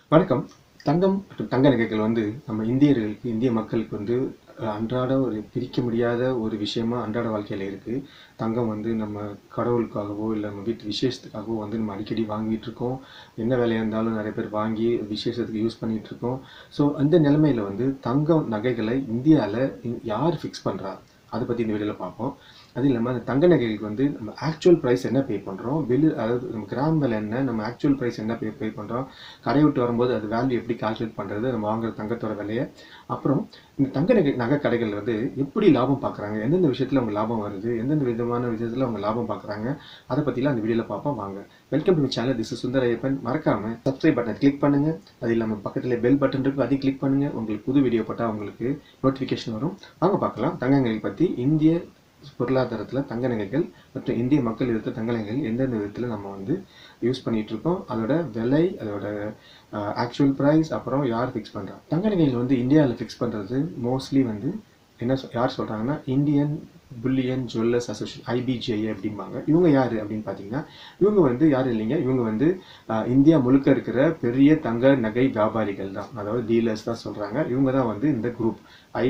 வணக்கம் தங்கம் மற்றும் தங்க நகைகள் வந்து நம்ம இந்தியர்களுக்கு இந்திய மக்களுக்கு வந்து அஹ், அன்றாட ஒரு பிரிக்க முடியாத ஒரு விஷயமா அன்றாட வாழ்க்கையில் இருக்குது தங்கம் வந்து நம்ம கடவுளுக்காகவோ இல்லை நம்ம வீட்டு விசேஷத்துக்காகவோ வந்து நம்ம அடிக்கடி வாங்கிட்டு இருக்கோம் என்ன வேலையாக இருந்தாலும் நிறைய பேர் வாங்கி விசேஷத்துக்கு யூஸ் பண்ணிட்டு இருக்கோம் ஸோ அந்த நிலைமையில வந்து தங்கம் நகைகளை இந்தியாவில் யார் ஃபிக்ஸ் பண்ணுறா அதை பற்றி இந்த வீடியோவில் பார்ப்போம் அது இல்லாமல் அந்த தங்க நகைகளுக்கு வந்து நம்ம ஆக்சுவல் ப்ரைஸ் என்ன பே பண்ணுறோம் வெளி அதாவது நம்ம கிராம் விலை என்ன நம்ம ஆக்சுவல் ப்ரைஸ் என்ன பே பே பண்ணுறோம் கடை விட்டு வரும்போது அது வேல்யூ எப்படி கால்குலேட் பண்ணுறது நம்ம வாங்குற தங்கத்தோட விலையை அப்புறம் இந்த தங்க நகை நகை கடைகள் வந்து எப்படி லாபம் பார்க்குறாங்க எந்தெந்த விஷயத்தில் அவங்க லாபம் வருது எந்தெந்த விதமான விஷயத்தில் அவங்க லாபம் பார்க்குறாங்க அதை பற்றிலாம் அந்த வீடியோவில் பார்ப்போம் வாங்க welcome to channel this Sundara Ayyappan மறக்காம சப்ஸ்கிரைப் பட்டனை கிளிக் பண்ணுங்க அது இல்லாமல் பக்கத்தில் பெல் பட்டன் இருக்கும் அதையும் கிளிக் பண்ணுங்க உங்களுக்கு புது வீடியோ போட்டால் உங்களுக்கு நோட்டிஃபிகேஷன் வரும் வாங்க பார்க்கலாம் தங்கங்களை பற்றி இந்திய பொருளாதாரத்தில் தங்க நகைகள் மற்றும் இந்திய மக்கள் எடுத்த தங்க நகைகள் எந்தெந்த விதத்தில் நம்ம வந்து யூஸ் பண்ணிட்டு இருக்கோம் அதோட விலை அதோட ஆக்சுவல் ப்ரைஸ் அப்புறம் யார் ஃபிக்ஸ் பண்ணுறா தங்க நகைகள் வந்து இந்தியாவில் ஃபிக்ஸ் பண்ணுறது மோஸ்ட்லி வந்து என்ன சொ- யார் சொல்கிறாங்கன்னா Indian bullion jewellers association IBJA அப்படிம்பாங்க இவங்க யார் அப்படின்னு பார்த்தீங்கன்னா இவங்க வந்து யாரும் இல்லைங்க இவங்க வந்து ஆஹ், இந்தியா முழுக்க இருக்கிற பெரிய தங்க நகை வியாபாரிகள் தான் அதாவது டீலர்ஸ் தான் சொல்கிறாங்க இவங்க தான் வந்து இந்த குரூப்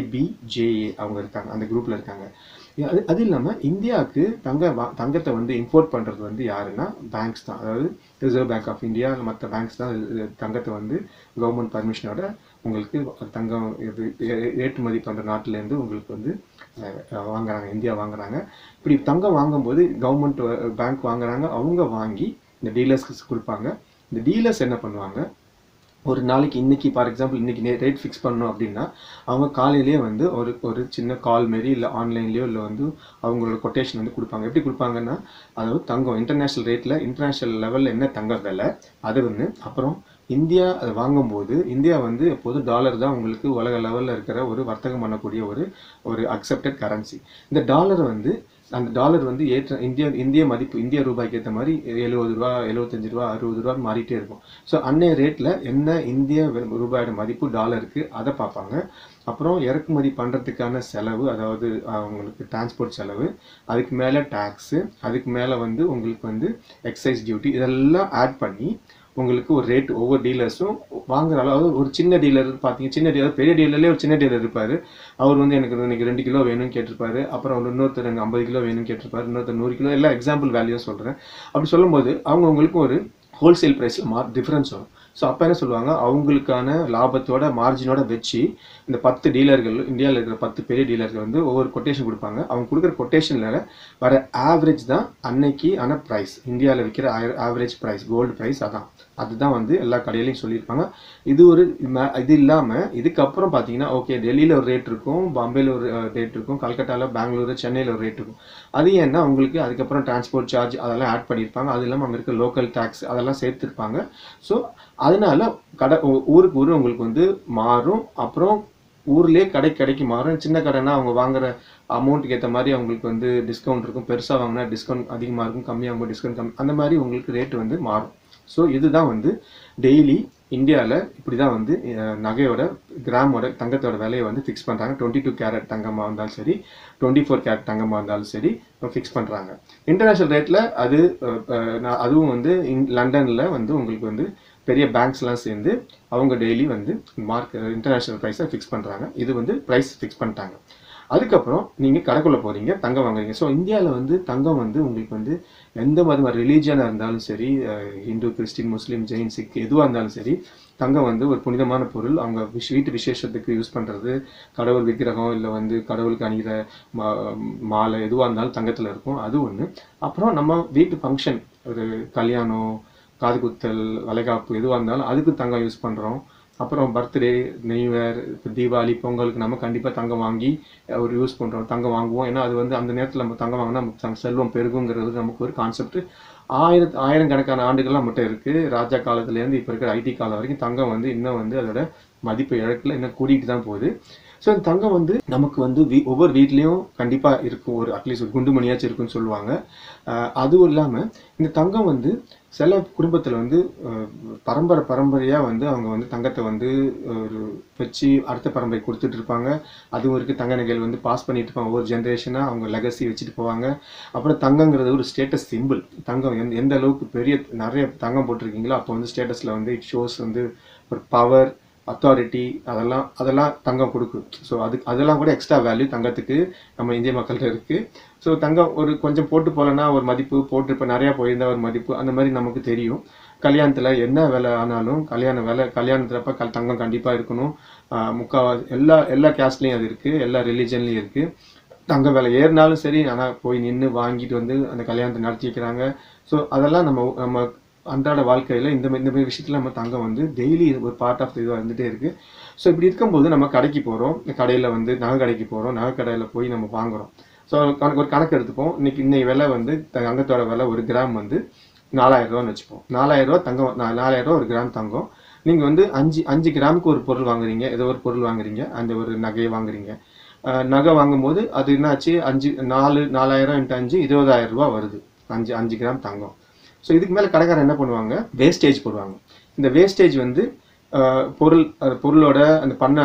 ஐபிஜேஏ அவங்க இருக்காங்க அந்த குரூப்பில் இருக்காங்க அது அது இல்லாமல் இந்தியாவுக்கு தங்க வா- தங்கத்தை வந்து இம்போர்ட் பண்ணுறது வந்து யாருன்னா பேங்க்ஸ் தான் அதாவது ரிசர்வ் பேங்க் ஆஃப் இந்தியா மற்ற பேங்க்ஸ் தான் இது தங்கத்தை வந்து கவர்மெண்ட் பர்மிஷனோட உங்களுக்கு தங்கம் இது ஏ- ஏற்றுமதி பண்ணுற நாட்டிலேருந்து உங்களுக்கு வந்து அஹ், வாங்குறாங்க இந்தியா வாங்குறாங்க இப்படி தங்கம் வாங்கும்போது கவர்மெண்ட் பேங்க் வாங்குறாங்க அவங்க வாங்கி இந்த டீலர்ஸ்க்கு கொடுப்பாங்க இந்த டீலர்ஸ் என்ன பண்ணுவாங்க ஒரு நாளைக்கு இன்னைக்கு ஃபார் எக்ஸாம்பிள் இன்னைக்கு ரேட் ஃபிக்ஸ் பண்ணோம் அப்படின்னா அவங்க காலையிலேயே வந்து ஒரு ஒரு சின்ன கால் மாரி இல்லை ஆன்லைன்லேயோ இல்லை வந்து அவங்களோட கொட்டேஷன் வந்து கொடுப்பாங்க எப்படி கொடுப்பாங்கன்னா அதாவது தங்கம் இன்டர்நேஷ்னல் ரேட்டில் இன்டர்நேஷ்னல் லெவலில் என்ன தங்க விலை அது ஒன்று அப்புறம் இந்தியா அதை வாங்கும்போது இந்தியா வந்து எப்போதும் டாலர் தான் உங்களுக்கு உலக லெவலில் இருக்கிற ஒரு வர்த்தகம் பண்ணக்கூடிய ஒரு ஒரு அக்செப்டட் கரன்சி இந்த டாலர் வந்து அந்த டாலர் வந்து ஏற்ற இந்திய இந்திய மதிப்பு இந்திய ரூபாய்க்கு ஏற்ற மாதிரி எழுபது ரூபா எழுபத்தஞ்சு ரூபா அறுபது ரூபா மாறிட்டே இருக்கும் ஸோ அன்னைய ரேட்டில் என்ன இந்திய வெ- ரூபாயோட மதிப்பு டாலருக்கு அதை பார்ப்பாங்க அப்புறம் இறக்குமதி பண்ணுறதுக்கான செலவு அதாவது அவங்களுக்கு டிரான்ஸ்போர்ட் செலவு அதுக்கு மேலே டேக்ஸு அதுக்கு மேலே வந்து உங்களுக்கு வந்து எக்ஸைஸ் டியூட்டி இதெல்லாம் ஆட் பண்ணி உங்களுக்கு ஒரு ரேட் ஒவ்வொரு டீலர்ஸும் வாங்குற அளவு ஒரு சின்ன டீலர் பார்த்தீங்க சின்ன டீலர் பெரிய டீலர்லேயே ஒரு சின்ன டீலர் இருப்பார் அவர் வந்து எனக்கு இன்னைக்கு ரெண்டு கிலோ வேணும்னு கேட்டிருப்பாரு அப்புறம் ஒரு இன்னொருத்தர் எனக்கு ஐம்பது கிலோ வேணும்னு கேட்டிருப்பாரு இன்னொருத்தர் நூறு கிலோ எல்லாம் எக்ஸாம்பிள் வேல்யூ சொல்கிறேன் அப்படி சொல்லும்போது அவங்க உங்களுக்கு ஒரு ஹோல்சேல் ப்ரைஸில் மார் டிஃப்ரென்ஸ் வரும் ஸோ அப்போ என்ன சொல்லுவாங்க அவங்களுக்கான லாபத்தோட மார்ஜினோட வச்சு இந்த பத்து டீலர்கள் இந்தியாவில் இருக்கிற பத்து பெரிய டீலர்கள் வந்து ஒவ்வொரு கொட்டேஷன் கொடுப்பாங்க அவங்க கொடுக்குற கொட்டேஷனில் வர ஆவரேஜ் தான் அன்னைக்கு ஆன ப்ரைஸ் இந்தியாவில் விற்கிற ஆவரேஜ் ப்ரைஸ் கோல்டு ப்ரைஸ் அதான் அதுதான் வந்து எல்லா கடையிலையும் சொல்லியிருப்பாங்க இது ஒரு ம- இது இல்லாமல் இதுக்கப்புறம் பார்த்தீங்கன்னா ஓகே டெல்லியில் ஒரு ரேட் இருக்கும் பாம்பேல ஒரு ரேட் இருக்கும் கல்கட்டாவில் பெங்களூரு சென்னையில் ஒரு ரேட் இருக்கும் அது ஏன்னா உங்களுக்கு அதுக்கப்புறம் டிரான்ஸ்போர்ட் சார்ஜ் அதெல்லாம் ஆட் பண்ணியிருப்பாங்க அது இல்லாமல் அங்கே இருக்க லோக்கல் டேக்ஸ் அதெல்லாம் சேர்த்துருப்பாங்க ஸோ அதனால கடை ஊ- ஊருக்கு ஊர் உங்களுக்கு வந்து மாறும் அப்புறம் ஊர்லேயே கடை கடைக்கு மாறும் சின்ன கடைனா அவங்க வாங்குற அமௌண்ட்டுக்கு ஏற்ற மாதிரி அவங்களுக்கு வந்து டிஸ்கவுண்ட் இருக்கும் பெருசாக வாங்கினா டிஸ்கவுண்ட் அதிகமாக இருக்கும் கம்மியாகும் டிஸ்கவுண்ட் கம்மி அந்த மாதிரி உங்களுக்கு ரேட் வந்து மாறும் ஸோ இதுதான் வந்து டெய்லி இந்தியாவில் இப்படி தான் வந்து அஹ், நகையோட கிராமோட தங்கத்தோட விலையை வந்து ஃபிக்ஸ் பண்ணுறாங்க டுவெண்ட்டி டூ கேரட் தங்கமாக இருந்தாலும் சரி டுவெண்ட்டி ஃபோர் கேரட் தங்கமாக இருந்தாலும் சரி ஃபிக்ஸ் பண்ணுறாங்க இன்டர்நேஷ்னல் ரேட்டில் அது அஹ், அஹ், நான் அதுவும் வந்து லண்டனில் வந்து உங்களுக்கு வந்து பெரிய பேங்க்ஸ்லாம் சேர்ந்து அவங்க டெய்லி வந்து மார்க் இன்டர்நேஷ்னல் ப்ரைஸை ஃபிக்ஸ் பண்ணுறாங்க இது வந்து ப்ரைஸ் ஃபிக்ஸ் பண்ணிட்டாங்க அதுக்கப்புறம் நீங்கள் கடைக்குள்ளே போகிறீங்க தங்கம் வாங்குறீங்க ஸோ இந்தியாவில் வந்து தங்கம் வந்து உங்களுக்கு வந்து எந்த மதம் ரிலீஜியனாக இருந்தாலும் சரி அஹ், இந்து கிறிஸ்டின் முஸ்லீம் ஜெயின் சிக் எதுவாக இருந்தாலும் சரி தங்கம் வந்து ஒரு புனிதமான பொருள் அவங்க விஷ் வீட்டு விசேஷத்துக்கு யூஸ் பண்ணுறது கடவுள் விக்கிரகம் இல்லை வந்து கடவுளுக்கு அணிகிற மா மாலை எதுவாக இருந்தாலும் தங்கத்தில் இருக்கும் அது ஒன்று அப்புறம் நம்ம வீட்டு ஃபங்க்ஷன் ஒரு கல்யாணம் காது குத்தல் வளைகாப்பு எதுவாக இருந்தாலும் அதுக்கு தங்கம் யூஸ் பண்ணுறோம் அப்புறம் பர்த்டே நியூ இயர் தீபாவளி பொங்கலுக்கு நம்ம கண்டிப்பாக தங்கம் வாங்கி அஹ், ஒரு யூஸ் பண்ணுறோம் தங்கம் வாங்குவோம் ஏன்னா அது வந்து அந்த நேரத்தில் நம்ம தங்கம் வாங்கினா நமக்கு தங்க செல்வம் பெருகுங்கிறது நமக்கு ஒரு கான்செப்ட் ஆயிரத்து ஆயிரக்கணக்கான ஆண்டுகள்லாம் மட்டும் இருக்குது ராஜா காலத்துலேருந்து இப்போ இருக்கிற ஐடி காலம் வரைக்கும் தங்கம் வந்து இன்னும் வந்து அதோட மதிப்பு இழக்கில் இன்னும் கூட்டிகிட்டு தான் போகுது ஸோ இந்த தங்கம் வந்து நமக்கு வந்து வீ ஒவ்வொரு வீட்லேயும் கண்டிப்பாக இருக்கும் ஒரு அட்லீஸ்ட் ஒரு குண்டு மணியாச்சும் இருக்குன்னு சொல்லுவாங்க அஹ் அதுவும் இல்லாமல் இந்த தங்கம் வந்து சில குடும்பத்தில் வந்து அஹ், பரம்பரை பரம்பரையாக வந்து அவங்க வந்து தங்கத்தை வந்து ஒரு வச்சு அடுத்த பரம்பரை கொடுத்துட்டு இருப்பாங்க அதுவும் இருக்குது தங்க நகைகள் வந்து பாஸ் பண்ணிட்டு இருப்பாங்க ஒவ்வொரு ஜென்ரேஷனாக அவங்க லெகசி வச்சுட்டு போவாங்க அப்புறம் தங்கங்கிறது ஒரு ஸ்டேட்டஸ் சிம்பிள் தங்கம் எந்த எந்த அளவுக்கு பெரிய நிறைய தங்கம் போட்டிருக்கீங்களோ அப்போ வந்து ஸ்டேட்டஸில் வந்து இட் ஷோஸ் வந்து ஒரு பவர் அத்தாரிட்டி அதெல்லாம் அதெல்லாம் தங்கம் கொடுக்கும் ஸோ அது அதெல்லாம் கூட எக்ஸ்ட்ரா வேல்யூ தங்கத்துக்கு நம்ம இந்திய மக்கள்கிட்ட இருக்குது ஸோ தங்கம் ஒரு கொஞ்சம் போட்டு போகலன்னா ஒரு மதிப்பு போட்டு இப்போ நிறையா போயிருந்தா ஒரு மதிப்பு அந்த மாதிரி நமக்கு தெரியும் கல்யாணத்தில் என்ன வேலை ஆனாலும் கல்யாண வேலை கல்யாணத்துறப்ப கல் தங்கம் கண்டிப்பாக இருக்கணும் ஆஹ் முக்கால்வாசி எல்லா எல்லா கேஸ்ட்லேயும் அது இருக்குது எல்லா ரிலீஜன்லேயும் இருக்குது தங்க விலை ஏறினாலும் சரி ஆனால் போய் நின்று வாங்கிட்டு வந்து அந்த கல்யாணத்தை நடத்தி வைக்கிறாங்க ஸோ அதெல்லாம் நம்ம நம்ம அன்றாட வாழ்க்கையில் இந்த மாதிரி இந்த மாதிரி விஷயத்தில் நம்ம தங்கம் வந்து டெய்லி ஒரு பார்ட் ஆஃப் இதுவாக இருந்துகிட்டே இருக்குது ஸோ இப்படி இருக்கும்போது நம்ம கடைக்கு போகிறோம் கடையில் வந்து நகை கடைக்கு போகிறோம் நகை கடையில் போய் நம்ம வாங்குறோம் ஸோ ஒரு கணக்கு எடுத்துப்போம் இன்னைக்கு இன்னைக்கு விலை வந்து தங்கத்தோட விலை ஒரு கிராம் வந்து நாலாயிரம் ரூபான்னு வச்சுப்போம் நாலாயிரம் ரூபா தங்கம் நா- நாலாயிரம் ரூபா ஒரு கிராம் தங்கம் நீங்கள் வந்து அஞ்சு அஞ்சு கிராமுக்கு ஒரு பொருள் வாங்குறீங்க ஏதோ ஒரு பொருள் வாங்குறீங்க அந்த ஒரு நகையை வாங்குறீங்க அஹ் நகை வாங்கும்போது அது என்னாச்சு அஞ்சு நாலு நாலாயிரம் இன்ட்டு அஞ்சு இருபதாயிரம் ரூபா வருது அஞ்சு அஞ்சு கிராம் தங்கம் ஸோ இதுக்கு மேலே கடைக்காரன் என்ன பண்ணுவாங்க வேஸ்டேஜ் போடுவாங்க இந்த வேஸ்டேஜ் வந்து அஹ், பொருள் அது பொருளோட அந்த பண்ண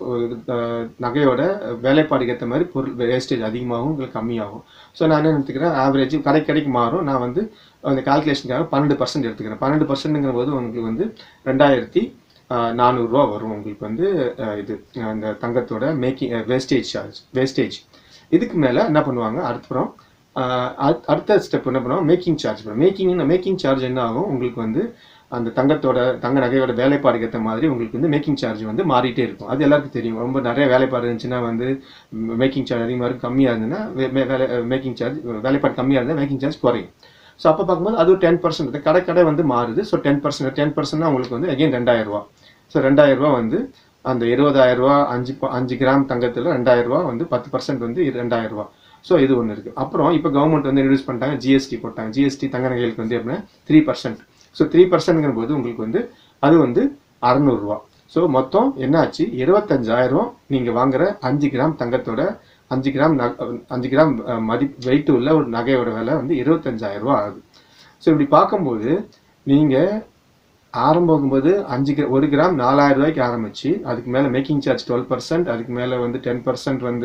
அஹ், நகையோட வேலைப்பாடுக்கு ஏற்ற மாதிரி பொருள் வேஸ்டேஜ் அதிகமாகும் இல்லை கம்மியாகும் ஸோ நான் என்ன எடுத்துக்கிறேன் ஆவரேஜ் கடை கடைக்கு மாறும் நான் வந்து அந்த கால்குலேஷனுக்காக பன்னெண்டு பர்சன்ட் எடுத்துக்கிறேன் பன்னெண்டு பர்சன்ட்டுங்கிற போது உங்களுக்கு வந்து ரெண்டாயிரத்தி நானூறுரூவா வரும் உங்களுக்கு வந்து அஹ், இது அந்த தங்கத்தோட மேக்கிங் வேஸ்டேஜ் சார்ஜ் வேஸ்டேஜ் இதுக்கு மேலே என்ன பண்ணுவாங்க அடுத்தப்புறம் ஆஹ் அடுத்த- அடுத்த ஸ்டெப் என்ன பண்ணுவோம் making charge making making charge என்ன ஆகும் உங்களுக்கு வந்து அந்த தங்கத்தோட தங்க நகையோட வேலைப்பாடுக்கு ஏற்ற மாதிரி உங்களுக்கு வந்து மேக்கிங் சார்ஜ் வந்து மாறிட்டே இருக்கும் அது எல்லாருக்கும் தெரியும் ரொம்ப நிறைய வேலைப்பாடு இருந்துச்சுன்னா வந்து மேக்கிங் சார்ஜ் அதிகமாக இருக்கும் கம்மியாக இருந்ததுன்னா வே- வே- வேலை மேக்கிங் சார்ஜ் வேலைப்பாடு கம்மியாக இருந்தால் மேக்கிங் சார்ஜ் குறையும் ஸோ அப்போ பார்க்கும்போது அது ஒரு டென் பர்சன்ட் கடை கடை வந்து மாறுது ஸோ டென் பர்சன்ட் டென் பர்சன்ட்னா உங்களுக்கு வந்து அகைன் ரெண்டாயிரம் ரூபா ஸோ ரெண்டாயிரம் ரூபா வந்து அந்த இருபதாயிரம் ரூபா அஞ்சு ப- அஞ்சு கிராம் தங்கத்தில் ரெண்டாயிரம் ரூபா வந்து பத்து பர்சன்ட் வந்து இரு- ரெண்டாயிரம் ரூபா ஸோ இது ஒன்று இருக்குது அப்புறம் இப்போ கவர்மெண்ட் வந்து இன்ட்ரடியூஸ் பண்ணிட்டாங்க ஜிஎஸ்டி போட்டாங்க ஜிஎஸ்டி தங்க நகைகளுக்கு வந்து எப்படின்னா த்ரீ பர்சன்ட் ஸோ த்ரீ பர்சன்ட்ங்கிற போது உங்களுக்கு வந்து அது வந்து அறநூறுரூவா ஸோ மொத்தம் என்னாச்சு இருபத்தஞ்சாயிரம் நீங்கள் வாங்குற அஞ்சு கிராம் தங்கத்தோட அஞ்சு கிராம் நக அஞ்சு கிராம் அஹ், மதிப்பு வெயிட் உள்ள ஒரு நகையோட விலை வந்து இருபத்தஞ்சாயிரம் ரூபா ஆகுது ஸோ இப்படி பார்க்கும்போது நீங்கள் ஆரம்பிக்கும்போது அஞ்சு கிரா ஒரு கிராம் நாலாயிரம் ரூபாய்க்கு ஆரம்பிச்சு அதுக்கு மேலே மேக்கிங் சார்ஜ் டுவெல் பர்சன்ட் அதுக்கு மேலே வந்து டென் பர்சன்ட் வந்து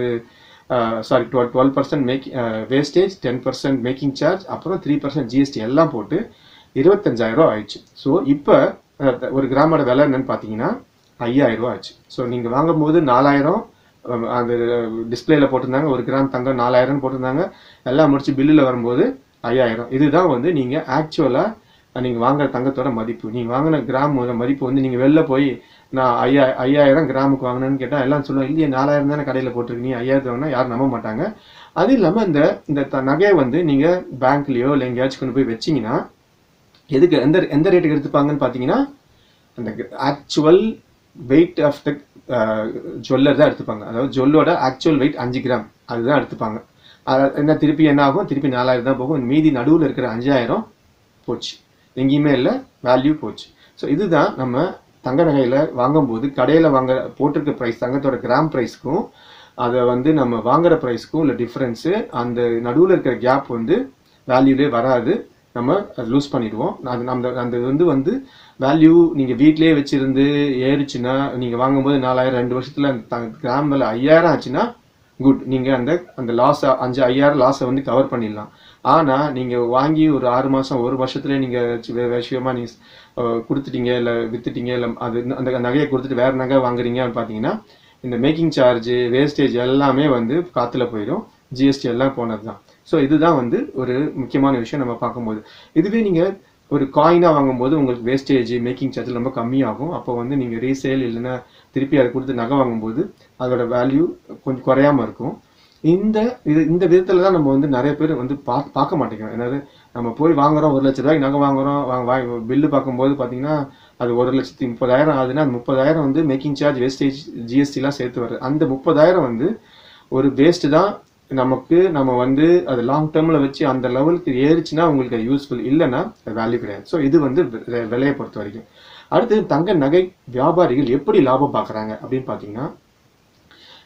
sorry twelve twelve percent make wastage ten percent making charge அப்புறம் த்ரீ பர்சன்ட் ஜிஎஸ்டி எல்லாம் போட்டு இருபத்தஞ்சாயிரம் ரூபா ஆயிடுச்சு ஸோ இப்போ ஒரு கிராமோட விலை என்னன்னு பார்த்தீங்கன்னா ஐயாயிரம் ரூபா ஆச்சு ஸோ நீங்கள் வாங்கும்போது நாலாயிரம் அஹ், அந்த டிஸ்பிளேல போட்டிருந்தாங்க ஒரு கிராம் தங்கம் நாலாயிரம்னு போட்டிருந்தாங்க எல்லாம் முடிச்சு பில்லில் வரும்போது ஐயாயிரம் இதுதான் வந்து நீங்கள் ஆக்சுவலாக நீங்கள் வாங்குற தங்கத்தோட மதிப்பு நீங்கள் வாங்கின கிராம் மதிப்பு வந்து நீங்கள் வெளில போய் நான் ஐயா ஐயாயிரம் கிராமுக்கு வாங்கினேன்னு கேட்டால் எல்லாம் சொல்லுவாங்க இல்லையே நாலாயிரம் தானே கடையில் போட்டிருக்கீங்க ஐயாயிரத்து வாங்கினா யாரும் நம்ப மாட்டாங்க அது இல்லாமல் இந்த இந்த த- நகையை வந்து நீங்கள் பேங்க்லேயோ இல்லை எங்கேயாச்சும் கொண்டு போய் வச்சீங்கன்னா எதுக்கு எந்த எந்த ரேட்டுக்கு எடுத்துப்பாங்கன்னு பார்த்தீங்கன்னா அந்த actual weight of the jeweller தான் எடுத்துப்பாங்க அதாவது ஜுவல்லோட ஆக்சுவல் வெயிட் அஞ்சு கிராம் அதுதான் எடுத்துப்பாங்க அது என்ன திருப்பி என்ன ஆகும் திருப்பி நாலாயிரம் தான் போகும் மீதி நடுவில் இருக்கிற அஞ்சாயிரம் போச்சு எங்கேயுமே இல்லை வேல்யூ போச்சு ஸோ இதுதான் நம்ம தங்க நகையில் வாங்கும்போது கடையில் வாங்க போட்டிருக்க ப்ரைஸ் தங்கத்தோட கிராம் ப்ரைஸ்க்கும் அதை வந்து நம்ம வாங்குற ப்ரைஸ்க்கும் உள்ள டிஃப்ரென்ஸு அந்த நடுவில் இருக்கிற கேப் வந்து வேல்யூலே வராது நம்ம லூஸ் பண்ணிடுவோம் அது நம்ம அந்த இது வந்து வந்து வேல்யூ நீங்கள் வீட்டிலேயே வச்சிருந்து ஏறிச்சுன்னா நீங்கள் வாங்கும்போது நாலாயிரம் ரெண்டு வருஷத்தில் அந்த கிராம் விலை ஐயாயிரம் ஆச்சுன்னா குட் நீங்கள் அந்த அந்த லாஸை அஞ்சு ஐயாயிரம் லாஸை வந்து கவர் பண்ணிடலாம் ஆனால் நீங்கள் வாங்கி ஒரு ஆறு மாதம் ஒரு வருஷத்துல நீங்கள் விஷயமா நீங்கள் கொடுத்துட்டீங்க இல்லை வித்துட்டீங்க இல்லை அது அந்த நகையை கொடுத்துட்டு வேறு நகை வாங்குறீங்கன்னு பார்த்தீங்கன்னா இந்த மேக்கிங் சார்ஜ் வேஸ்டேஜ் எல்லாமே வந்து காற்றுல போயிடும் ஜிஎஸ்டி எல்லாம் போனது தான் ஸோ இதுதான் வந்து ஒரு முக்கியமான விஷயம் நம்ம பார்க்கும்போது இதுவே நீங்கள் ஒரு காயினாக வாங்கும்போது உங்களுக்கு வேஸ்டேஜ் மேக்கிங் சார்ஜ் ரொம்ப கம்மியாகும் அப்போ வந்து நீங்கள் ரீசேல் இல்லைன்னா திருப்பி அதை கொடுத்து நகை வாங்கும்போது அதோட வேல்யூ கொஞ்சம் குறையாம இருக்கும் இந்த இது இந்த விதத்தில் தான் நம்ம வந்து நிறைய பேர் வந்து பா பார்க்க மாட்டேங்கிறோம் என்னது நம்ம போய் வாங்குறோம் ஒரு லட்ச ரூபாய்க்கு நகை வாங்குறோம் வாங்க வா பில்லு பார்க்கும்போது பார்த்தீங்கன்னா அது ஒரு லட்சத்தி முப்பதாயிரம் ஆகுதுன்னா அந்த முப்பதாயிரம் வந்து மேக்கிங் சார்ஜ் வேஸ்டேஜ் ஜிஎஸ்டிலாம் சேர்த்து வருது அந்த முப்பதாயிரம் வந்து ஒரு வேஸ்ட்டு தான் நமக்கு நம்ம வந்து அது லாங் டேர்மில் வச்சு அந்த லெவலுக்கு ஏறிச்சுன்னா உங்களுக்கு அது யூஸ்ஃபுல் இல்லைன்னா வேல்யூ கிடையாது ஸோ இது வந்து வி- விலையை பொறுத்த வரைக்கும் அடுத்து தங்க நகை வியாபாரிகள் எப்படி லாபம் பார்க்குறாங்க அப்படின்னு பார்த்தீங்கன்னா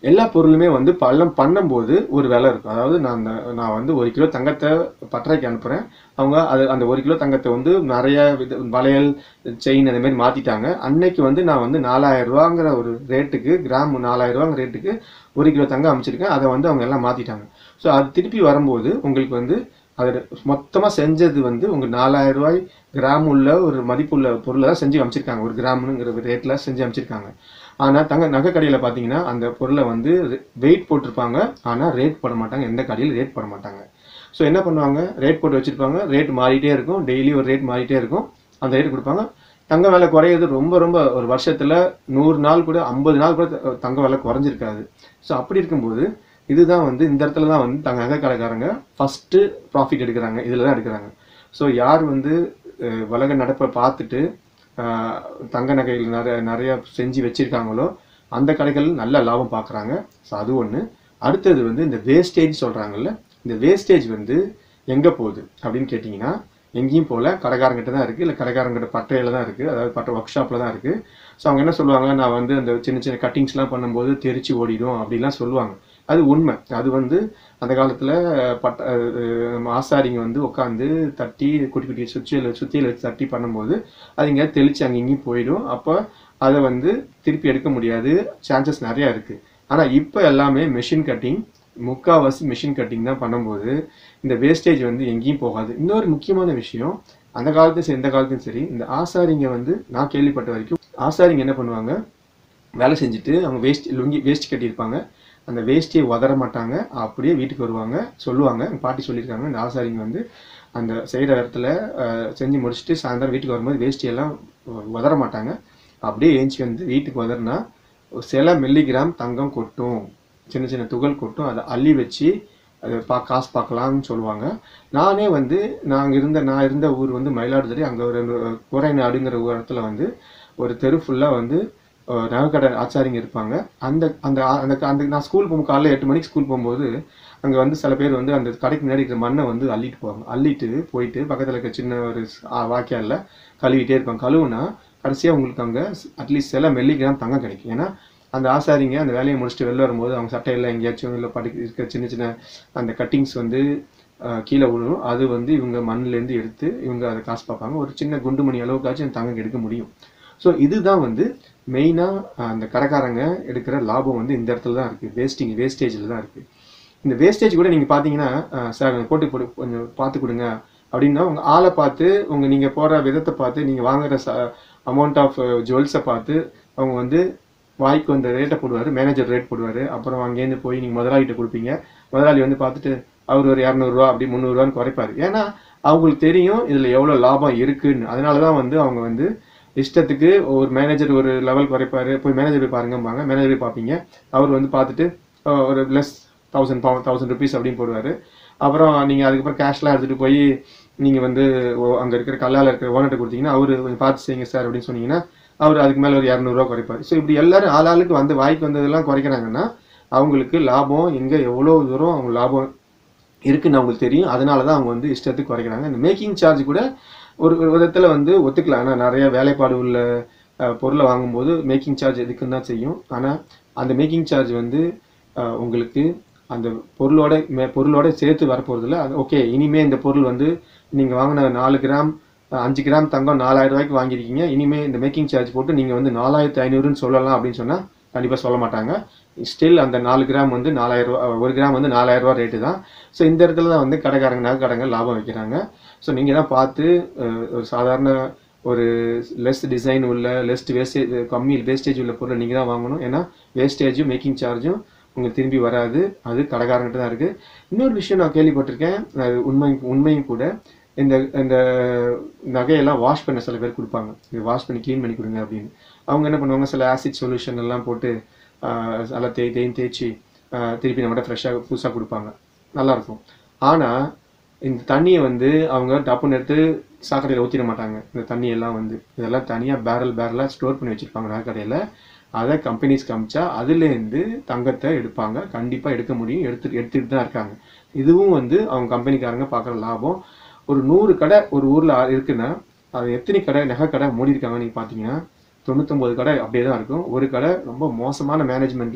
எல்லா பொருளுமே வந்து பள்ளம் பண்ணும்போது ஒரு விலை இருக்கும் அதாவது நான் அந்த நான் வந்து ஒரு கிலோ தங்கத்தை பட்டறைக்கு அனுப்புகிறேன் அவங்க அது அந்த ஒரு கிலோ தங்கத்தை வந்து நிறைய வித வளையல் செயின் அந்த மாதிரி மாற்றிட்டாங்க அன்னைக்கு வந்து நான் வந்து நாலாயிரம் ரூபாங்கிற ஒரு ரேட்டுக்கு கிராம் நாலாயிரம் ரூபாங்கிற ரேட்டுக்கு ஒரு கிலோ தங்கம் அமைச்சிருக்கேன் அதை வந்து அவங்க எல்லாம் மாற்றிட்டாங்க ஸோ அது திருப்பி வரும்போது உங்களுக்கு வந்து அது மொத்தமாக செஞ்சது வந்து உங்களுக்கு நாலாயிரம் ரூபாய் கிராம் உள்ள ஒரு மதிப்புள்ள பொருளை தான் செஞ்சு அமைச்சிருக்காங்க ஒரு கிராம்னுங்கிற ரேட்டில் செஞ்சு அமைச்சிருக்காங்க ஆனால் தங்க நகை கடையில் பார்த்தீங்கன்னா அந்த பொருளை வந்து வெயிட் போட்டிருப்பாங்க ஆனால் ரேட் போட மாட்டாங்க எந்த கடையில் ரேட் போட மாட்டாங்க ஸோ என்ன பண்ணுவாங்க ரேட் போட்டு வச்சுருப்பாங்க ரேட் மாறிட்டே இருக்கும் டெய்லி ஒரு ரேட் மாறிட்டே இருக்கும் அந்த ரேட் கொடுப்பாங்க தங்க விலை குறையிறது ரொம்ப ரொம்ப ஒரு வருஷத்தில் நூறு நாள் கூட ஐம்பது நாள் கூட த- தங்க விலை குறைஞ்சிருக்காது ஸோ அப்படி இருக்கும்போது இதுதான் வந்து இந்த இடத்துல தான் வந்து தங்க நகை கடைக்காரங்க ஃபஸ்ட்டு ப்ராஃபிட் எடுக்கிறாங்க இதில் தான் எடுக்கிறாங்க ஸோ யார் வந்து அஹ், உலக நடப்பை பார்த்துட்டு ஆஹ், தங்க நகைகள் நிறைய நிறைய செஞ்சு வச்சிருக்காங்களோ அந்த கடைகள் நல்ல லாபம் பார்க்குறாங்க ஸோ அது ஒன்று அடுத்தது வந்து இந்த வேஸ்டேஜ் சொல்கிறாங்கல்ல இந்த வேஸ்டேஜ் வந்து எங்கே போகுது அப்படின்னு கேட்டிங்கன்னா எங்கேயும் போகல கடைக்காரங்கிட்ட தான் இருக்குது இல்லை கடைக்காரங்கிட்ட பட்டையில் தான் இருக்குது அதாவது பட்டை ஒர்க் ஷாப்பில் தான் இருக்குது ஸோ அவங்க என்ன சொல்லுவாங்க நான் வந்து அந்த சின்ன சின்ன கட்டிங்ஸ்லாம் பண்ணும்போது தெரிச்சு ஓடிடும் அப்படிலாம் சொல்லுவாங்க அது உண்மை அது வந்து அந்த காலத்தில் பட்ட அஹ் ஆசாரிங்க வந்து உட்காந்து தட்டி குட்டி குட்டி சுற்றியில் சுத்தியில் வச்சு தட்டி பண்ணும்போது அது எங்கேயாவது தெளிச்சு அங்கே இங்கேயும் போயிடும் அப்போ அதை வந்து திருப்பி எடுக்க முடியாது சான்சஸ் நிறையா இருக்குது ஆனால் இப்போ எல்லாமே மெஷின் கட்டிங் முக்கால்வாசி மெஷின் கட்டிங் தான் பண்ணும்போது இந்த வேஸ்டேஜ் வந்து எங்கேயும் போகாது இன்னொரு முக்கியமான விஷயம் அந்த காலத்தையும் சரி இந்த காலத்தையும் சரி இந்த ஆசாரிங்க வந்து நான் கேள்விப்பட்ட வரைக்கும் ஆசாரிங்க என்ன பண்ணுவாங்க வேலை செஞ்சுட்டு அவங்க வேஸ்ட் லுங்கி வேஸ்ட் கட்டியிருப்பாங்க அந்த வேஸ்டியை உதற மாட்டாங்க அப்படியே வீட்டுக்கு வருவாங்க சொல்லுவாங்க எங்க பாட்டி சொல்லியிருக்காங்க இந்த ஆசாரிங்க வந்து அந்த செய்கிற இடத்துல அஹ், செஞ்சு முடிச்சுட்டு சாயந்தரம் வீட்டுக்கு வரும்போது வேஷ்டியெல்லாம் உதற மாட்டாங்க அப்படியே ஏஞ்சி வந்து வீட்டுக்கு உதறினா சில மில்லிகிராம் தங்கம் கொட்டும் சின்ன சின்ன துகள் கொட்டும் அதை அள்ளி வச்சு அது பா காசு பார்க்கலாம்னு சொல்லுவாங்க நானே வந்து நாங்கள் இருந்த நான் இருந்த ஊர் வந்து மயிலாடுதுறை அங்கே ஒரு கோரைநாடுங்கிற ஒரு இடத்துல வந்து ஒரு தெரு ஃபுல்லாக வந்து அஹ், நகைக்கடை ஆச்சாரிங்க இருப்பாங்க அந்த அந்த அந்த அந்த நான் ஸ்கூல் போகும் காலைல எட்டு மணிக்கு ஸ்கூல் போகும்போது அங்கே வந்து சில பேர் வந்து அந்த கடைக்கு முன்னாடி இருக்கிற மண்ணை வந்து அள்ளிட்டு போவாங்க அள்ளிட்டு போயிட்டு பக்கத்தில் இருக்க சின்ன ஒரு வாக்கியால கழுவிட்டே இருப்பாங்க கழுவுனா கடைசியாக உங்களுக்கு அங்கே அட்லீஸ்ட் சில மில்லிகிராம் தங்கம் கிடைக்கும் ஏன்னா அந்த ஆசாரிங்க அந்த வேலையை முடிச்சுட்டு வெளில வரும்போது அவங்க சட்டையில் எங்கேயாச்சும் இல்லை படி இருக்க சின்ன சின்ன அந்த கட்டிங்ஸ் வந்து அஹ், கீழே விழும் அது வந்து இவங்க மண்ணிலேருந்து எடுத்து இவங்க அதை காசு பார்ப்பாங்க ஒரு சின்ன குண்டு மணி அளவுக்காச்சும் அந்த தங்கம் எடுக்க முடியும் ஸோ இதுதான் வந்து மெயினாக அந்த கடைக்காரங்க எடுக்கிற லாபம் வந்து இந்த இடத்துல தான் இருக்குது வேஸ்டிங் வேஸ்டேஜில் தான் இருக்குது இந்த வேஸ்டேஜ் கூட நீங்கள் பார்த்தீங்கன்னா அஹ், சார் கொஞ்சம் போட்டு போட்டு கொஞ்சம் பார்த்து கொடுங்க அப்படின்னா உங்கள் ஆளை பார்த்து உங்கள் நீங்கள் போகிற விதத்தை பார்த்து நீங்கள் வாங்குற ச அமௌண்ட் ஆஃப் ஜுவல்ஸை பார்த்து அவங்க வந்து வாய்க்கு வந்த ரேட்டை போடுவார் மேனேஜர் ரேட் போடுவார் அப்புறம் அங்கேருந்து போய் நீங்கள் முதலாளிகிட்ட கொடுப்பீங்க முதலாளி வந்து பார்த்துட்டு அவர் ஒரு இரநூறுவா அப்படி முந்நூறுவான்னு குறைப்பாரு ஏன்னா அவங்களுக்கு தெரியும் இதில் எவ்வளோ லாபம் இருக்குன்னு அதனால தான் வந்து அவங்க வந்து இஷ்டத்துக்கு ஒரு மேனேஜர் ஒரு லெவல் குறைப்பாரு போய் மேனேஜர் போய் பாருங்கம்பாங்க மேனேஜர் போய் பார்ப்பீங்க அவர் வந்து பார்த்துட்டு அஹ், ஒரு லெஸ் தௌசண்ட் பவு தௌசண்ட் ருபீஸ் அப்படின்னு போடுவார் அப்புறம் நீங்கள் அதுக்கப்புறம் கேஷ்லாம் எடுத்துகிட்டு போய் நீங்கள் வந்து அங்கே இருக்கிற கல்லால் இருக்கிற ஓனர்கிட்ட கொடுத்தீங்கன்னா அவர் கொஞ்சம் பார்த்து செய்யுங்க சார் அப்படின்னு சொன்னீங்கன்னா அவர் அதுக்கு மேலே ஒரு இரநூறுவா குறைப்பார் ஸோ இப்படி எல்லாரும் ஆளாளுக்கு வந்து வாய்க்கு வந்ததெல்லாம் குறைக்கிறாங்கன்னா அவங்களுக்கு லாபம் எங்கே எவ்வளோ தூரம் அவங்க லாபம் இருக்குன்னு அவங்களுக்கு தெரியும் அதனால தான் அவங்க வந்து இஷ்டத்துக்கு குறைக்கிறாங்க இந்த மேக்கிங் சார்ஜ் கூட ஒரு ஒரு விதத்தில் வந்து ஒத்துக்கலாம் ஆனால் நிறைய வேலைப்பாடு உள்ள அஹ், பொருளை வாங்கும்போது மேக்கிங் சார்ஜ் எதுக்குன்னு தான் செய்யும் ஆனால் அந்த மேக்கிங் சார்ஜ் வந்து அஹ், உங்களுக்கு அந்த பொருளோட மே பொருளோட சேர்த்து வரப்போகிறதில்ல அது ஓகே இனிமே இந்த பொருள் வந்து நீங்கள் வாங்கின நாலு கிராம் அஹ், அஞ்சு கிராம் தங்கம் நாலாயிரம் ரூபாய்க்கு வாங்கியிருக்கீங்க இனிமே இந்த மேக்கிங் சார்ஜ் போட்டு நீங்கள் வந்து நாலாயிரத்தி ஐநூறுன்னு சொல்லலாம் அப்படின்னு சொன்னால் கண்டிப்பாக சொல்ல மாட்டாங்க ஸ்டில் அந்த நாலு கிராம் வந்து நாலாயிரம் ரூபா ஒரு கிராம் வந்து நாலாயிரம் ரூபா ரேட்டு தான் ஸோ இந்த இடத்துல தான் வந்து கடைக்காரங்க நகை கடைங்க லாபம் வைக்கிறாங்க ஸோ நீங்கள் தான் பார்த்து அஹ், ஒரு சாதாரண ஒரு லெஸ் டிசைன் உள்ள லெஸ் வேஸ்டேஜ் கம்மி வேஸ்டேஜ் உள்ள பொருளை நீங்கள் தான் வாங்கணும் ஏன்னா வேஸ்டேஜும் மேக்கிங் சார்ஜும் உங்களுக்கு திரும்பி வராது அது கடைக்காரங்கிட்ட தான் இருக்குது இன்னொரு விஷயம் நான் கேள்விப்பட்டிருக்கேன் அது உண்மை உண்மையும் கூட இந்த இந்த நகையெல்லாம் வாஷ் பண்ண சில பேர் கொடுப்பாங்க இது வாஷ் பண்ணி க்ளீன் பண்ணி கொடுங்க அப்படின்னு அவங்க என்ன பண்ணுவாங்க சில ஆசிட் சொல்யூஷன் எல்லாம் போட்டு ஆஹ், நல்லா தேய் தேய்ன்னு தேய்ச்சி ஆஹ், திருப்பி நம்மகிட்ட ஃப்ரெஷ்ஷாக புதுசாக கொடுப்பாங்க நல்லாயிருக்கும் ஆனால் இந்த தண்ணியை வந்து அவங்க டப்புன்னு எடுத்து சாக்கடையில் ஊற்றிட மாட்டாங்க இந்த தண்ணியெல்லாம் வந்து இதெல்லாம் தனியாக பேரல் பேரலாக ஸ்டோர் பண்ணி வச்சுருப்பாங்க நகைக்கடையில் அதை கம்பெனிஸ் காமிச்சா அதுலேருந்து தங்கத்தை எடுப்பாங்க கண்டிப்பாக எடுக்க முடியும் எடுத்து எடுத்துகிட்டு தான் இருக்காங்க இதுவும் வந்து அவங்க கம்பெனிக்காரங்க பார்க்குற லாபம் ஒரு நூறு கடை ஒரு ஊரில் இருக்குன்னா அது எத்தனை கடை நகை கடை மூடி இருக்காங்க நீங்கள் பார்த்தீங்கன்னா தொண்ணூத்தொம்பது கடை அப்படியே தான் இருக்கும் ஒரு கடை ரொம்ப மோசமான மேனேஜ்மெண்ட்டில்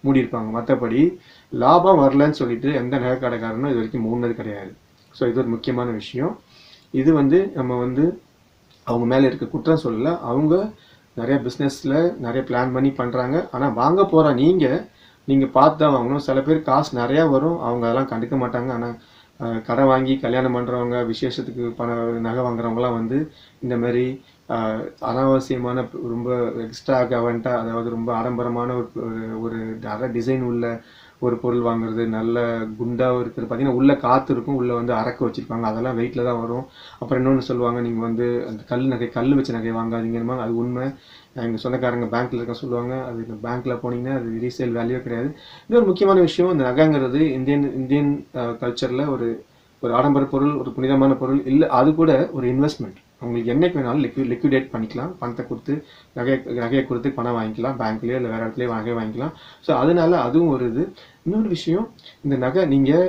மூடி இருப்பாங்க மற்றபடி லாபம் வரலன்னு சொல்லிட்டு எந்த நகை கடைக்காரனும் இது வரைக்கும் மூடினது கிடையாது ஸோ இது ஒரு முக்கியமான விஷயம் இது வந்து நம்ம வந்து அவங்க மேலே இருக்க குற்றம் சொல்லல அவங்க நிறைய பிஸ்னஸில் நிறைய பிளான் பண்ணி பண்ணுறாங்க ஆனால் வாங்க போகிற நீங்கள் நீங்கள் பார்த்து தான் வாங்கணும் சில பேர் காசு நிறையா வரும் அவங்க அதெல்லாம் கண்டுக்க மாட்டாங்க ஆனால் கடை வாங்கி கல்யாணம் பண்ணுறவங்க விசேஷத்துக்கு பணம் நகை வாங்குறவங்கலாம் வந்து இந்த மாதிரி ஆஹ், அனாவசியமான ரொம்ப எக்ஸ்ட்ரா கவன்ட்டாக அதாவது ரொம்ப ஆடம்பரமான ஒரு ஒரு- ஒரு நிறைய டிசைன் உள்ள ஒரு பொருள் வாங்குறது நல்ல குண்டாக இருக்கிறது பார்த்தீங்கன்னா உள்ள காற்று இருக்கும் உள்ள வந்து அரக்க வச்சிருப்பாங்க அதெல்லாம் வெயிட்டில் தான் வரும் அப்புறம் இன்னொன்று சொல்லுவாங்க நீங்கள் வந்து அந்த கல் நகை கல் வச்ச நகை வாங்காதீங்கன்னு அது உண்மை எங்கள் சொந்தக்காரங்க பேங்க்கில் இருக்க சொல்லுவாங்க அது பேங்க்கில் போனீங்கன்னா அது ரீசேல் வேல்யூ கிடையாது இன்னொரு முக்கியமான விஷயம் இந்த நகைங்கிறது இந்தியன் இந்தியன் கல்ச்சரில் ஒரு ஒரு ஆடம்பர பொருள் ஒரு புனிதமான பொருள் இல்லை அது கூட ஒரு இன்வெஸ்ட்மெண்ட் உங்களுக்கு என்னைக்கு வேணாலும் லிக்வி லிக்விடேட் பண்ணிக்கலாம் பணத்தை கொடுத்து நகை நகையை கொடுத்து பணம் வாங்கிக்கலாம் பேங்க்லேயோ இல்லை வேறு இடத்துலையோ நகை வாங்கிக்கலாம் ஸோ அதனால அதுவும் ஒரு இது இன்னொரு விஷயம் இந்த நகை நீங்கள்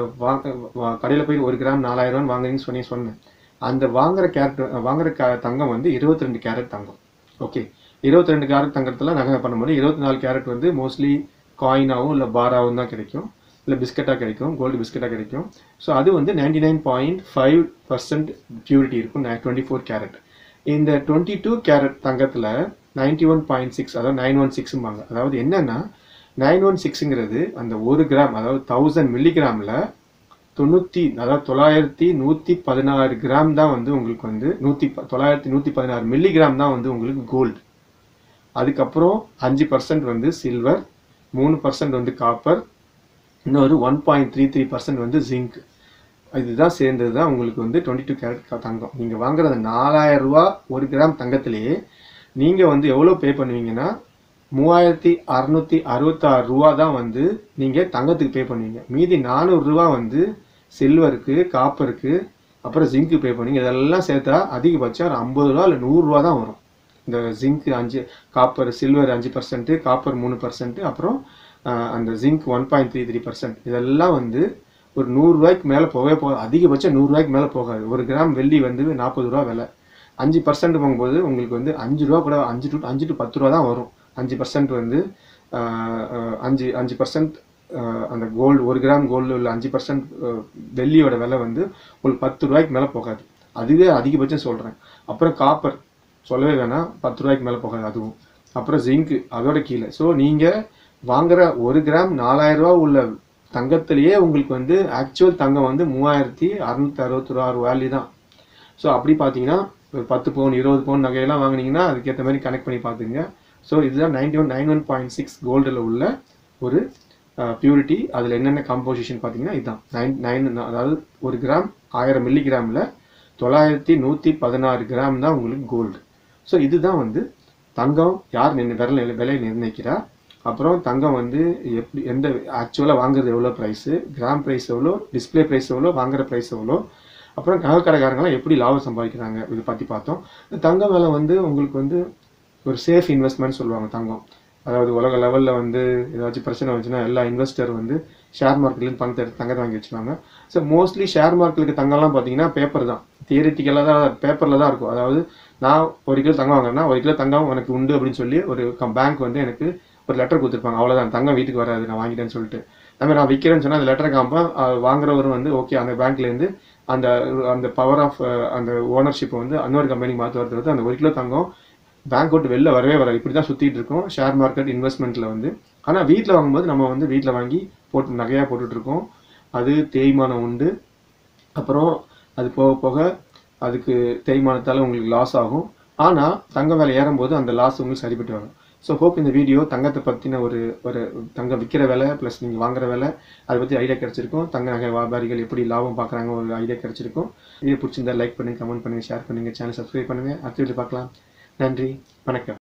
வாங்க கடையில் போய் ஒரு கிராம் நாலாயிரம் ரூபான்னு வாங்குறீங்கன்னு சொன்னி சொன்னேன் அந்த வாங்குற கேரட் வாங்குற க தங்கம் வந்து இருபத்தி ரெண்டு கேரட் தங்கம் ஓகே இருபத்தி ரெண்டு கேரட் தங்கத்தில் நகை பண்ணும்போது இருபத்தி நாலு கேரட் வந்து மோஸ்ட்லி காயினாகவும் இல்லை பாராவும் தான் கிடைக்கும் இல்லை பிஸ்கட்டாக கிடைக்கும் கோல்டு பிஸ்கட்டாக கிடைக்கும் ஸோ அது வந்து ninety nine point five percent purity இருக்கும் டுவெண்ட்டி ஃபோர் கேரட் இந்த டுவெண்ட்டி டூ கேரட் தங்கத்தில் நைன்டி ஒன் பாயிண்ட் சிக்ஸ் அதாவது நைன் ஒன் சிக்ஸும்பாங்க அதாவது என்னன்னா நைன் ஒன் சிக்ஸுங்கிறது அந்த ஒரு கிராம் அதாவது தௌசண்ட் மில்லிகிராமில் தொண்ணூற்றி அதாவது தொள்ளாயிரத்தி நூற்றி பதினாறு கிராம் தான் வந்து உங்களுக்கு வந்து நூற்றி தொள்ளாயிரத்தி நூற்றி பதினாறு மில்லிகிராம் தான் வந்து உங்களுக்கு கோல்டு அதுக்கப்புறம் அஞ்சு பர்சன்ட் வந்து சில்வர் மூணு பர்சன்ட் வந்து காப்பர் இன்னொரு one point three three percent வந்து ஜிங்க் இதுதான் சேர்ந்தது தான் உங்களுக்கு வந்து டுவெண்ட்டி டூ கேரட் தங்கம் நீங்கள் வாங்குற அந்த நாலாயிரம் ரூபா ஒரு கிராம் தங்கத்திலேயே நீங்கள் வந்து எவ்வளோ பே பண்ணுவீங்கன்னா மூவாயிரத்தி அறநூற்றி அறுபத்தாறு ரூபா தான் வந்து நீங்கள் தங்கத்துக்கு பே பண்ணுவீங்க மீதி நானூறுரூவா வந்து சில்வருக்கு காப்பருக்கு அப்புறம் ஜிங்க்கு பே பண்ணுவீங்க இதெல்லாம் சேர்த்தா அதிகபட்சம் ஒரு ஐம்பது ரூபா இல்லை நூறுரூவா தான் வரும் இந்த ஜிங்க் அஞ்சு காப்பர் சில்வர் அஞ்சு பர்சன்ட் காப்பர் மூணு பர்சன்ட் அப்புறம் ஆஹ், அந்த zinc one point three three percent இதெல்லாம் வந்து ஒரு நூறுரூவாய்க்கு மேலே போகவே போகாது அதிகபட்சம் நூறுரூவாய்க்கு மேலே போகாது ஒரு கிராம் வெள்ளி வந்து நாற்பது ரூபா விலை அஞ்சு பர்சன்ட் போகும்போது உங்களுக்கு வந்து அஞ்சு ரூபா கூட அஞ்சு டு அஞ்சு டு பத்து ரூபா தான் வரும் அஞ்சு பர்சன்ட் வந்து ஆஹ், ஆஹ், அஞ்சு அஞ்சு பர்சன்ட் அந்த கோல்டு ஒரு கிராம் கோல்டு உள்ள அஞ்சு பர்சன்ட் வெள்ளியோட விலை வந்து உங்களுக்கு பத்து ரூபாய்க்கு மேலே போகாது அதுவே அதிகபட்சம் சொல்கிறேன் அப்புறம் காப்பர் சொல்லவே வேணாம் பத்து ரூபாய்க்கு மேலே போகாது அதுவும் அப்புறம் ஜிங்க்கு அதோட கீழே ஸோ நீங்கள் வாங்குற ஒரு கிராம் நாலாயிரம் ரூபா உள்ள தங்கத்திலேயே உங்களுக்கு வந்து ஆக்சுவல் தங்கம் வந்து மூவாயிரத்தி அறுநூத்தி அறுபத்தி ஆறு வேல்யூ தான் ஸோ அப்படி பார்த்தீங்கன்னா ஒரு பத்து பவுன் இருபது பவுன் நகையெல்லாம் வாங்குனீங்கன்னா அதுக்கேற்ற மாதிரி கனெக்ட் பண்ணி பார்த்துங்க ஸோ இதுதான் ninety one nine one point six கோல்டில் உள்ள ஒரு பியூரிட்டி அதில் என்னென்ன காம்போசிஷன் பார்த்தீங்கன்னா இதுதான் நைன் நைன் அதாவது ஒரு கிராம் ஆயிரம் மில்லி கிராமில் தொள்ளாயிரத்தி நூற்றி பதினாறு கிராம் தான் உங்களுக்கு கோல்டு ஸோ இதுதான் வந்து தங்கம் யார் நிர்ணய விலை விலை நிர்ணயிக்கிறா அப்புறம் தங்கம் வந்து எப்படி எந்த ஆக்சுவலாக வாங்குறது எவ்வளோ ப்ரைஸு கிராம் ப்ரைஸ் எவ்வளோ டிஸ்ப்ளே ப்ரைஸ் எவ்வளோ வாங்குற ப்ரைஸ் எவ்வளோ அப்புறம் நகைக்கடைக்காரங்களாம் எப்படி லாபம் சம்பாதிக்கிறாங்க இதை பற்றி பார்த்தோம் இந்த தங்கம் விலை வந்து உங்களுக்கு வந்து ஒரு சேஃப் இன்வெஸ்ட்மெண்ட் சொல்லுவாங்க தங்கம் அதாவது உலக லெவலில் வந்து ஏதாச்சும் பிரச்சனை வந்துச்சுன்னா எல்லா இன்வெஸ்டர் வந்து ஷேர் மார்க்கெட்லேருந்து பணத்தை எடுத்து தங்கத்தை வாங்கி வச்சுருவாங்க ஸோ மோஸ்ட்லி ஷேர் மார்க்கெட்டுக்கு தங்கம்லாம் பார்த்தீங்கன்னா பேப்பர் தான் தியரிட்டிக்கலாக தான் பேப்பரில் தான் இருக்கும் அதாவது நான் ஒரு கிலோ தங்கம் வாங்குறேன்னா ஒரு கிலோ தங்கம் எனக்கு உண்டு அப்படின்னு சொல்லி ஒரு பேங்க் வந்து எனக்கு ஒரு லெட்டர் கொடுத்துருப்பாங்க அவ்வளோதான் தங்கம் வீட்டுக்கு வராது நான் வாங்கிட்டேன்னு சொல்லிட்டு நம்ம நான் விற்கிறேன்னு சொன்னால் அந்த லெட்டர் காமிப்பேன் அது வாங்குறவர் வந்து ஓகே அந்த பேங்க்லேருந்து அந்த அந்த பவர் ஆஃப் அந்த ஓனர்ஷிப்பை வந்து இன்னொரு கம்பெனிக்கு மாற்றி வரது அந்த ஒரு கிலோ தங்கம் பேங்க் விட்டு வெளில வரவே வராது இப்படி தான் சுற்றிட்டு இருக்கோம் ஷேர் மார்க்கெட் இன்வெஸ்ட்மெண்ட்டில் வந்து ஆனால் வீட்டில் வாங்கும்போது நம்ம வந்து வீட்டில் வாங்கி போட்டு நகையாக போட்டுட்டு இருக்கோம் அது தேய்மானம் உண்டு அப்புறம் அது போக போக அதுக்கு தேய்மானத்தால் உங்களுக்கு லாஸ் ஆகும் ஆனால் தங்கம் விலை ஏறும்போது அந்த லாஸ் உங்களுக்கு சரிப்பட்டு வரும் ஸோ ஹோப் இந்த வீடியோ தங்கத்தை பற்றின ஒரு ஒரு தங்கம் விற்கிற விலை ப்ளஸ் நீங்கள் வாங்குற விலை அதை பற்றி ஐடியா கிடச்சிருக்கும் தங்க நகை வியாபாரிகள் எப்படி லாபம் பார்க்குறாங்க ஒரு ஐடியா கிடச்சிருக்கும் வீடியோ பிடிச்சிருந்தா லைக் பண்ணுங்கள் கமெண்ட் பண்ணுங்கள் ஷேர் பண்ணுங்கள் சேனல் சப்ஸ்கிரைப் பண்ணுங்கள் அடுத்த வீடியோ பார்க்கலாம் நன்றி வணக்கம்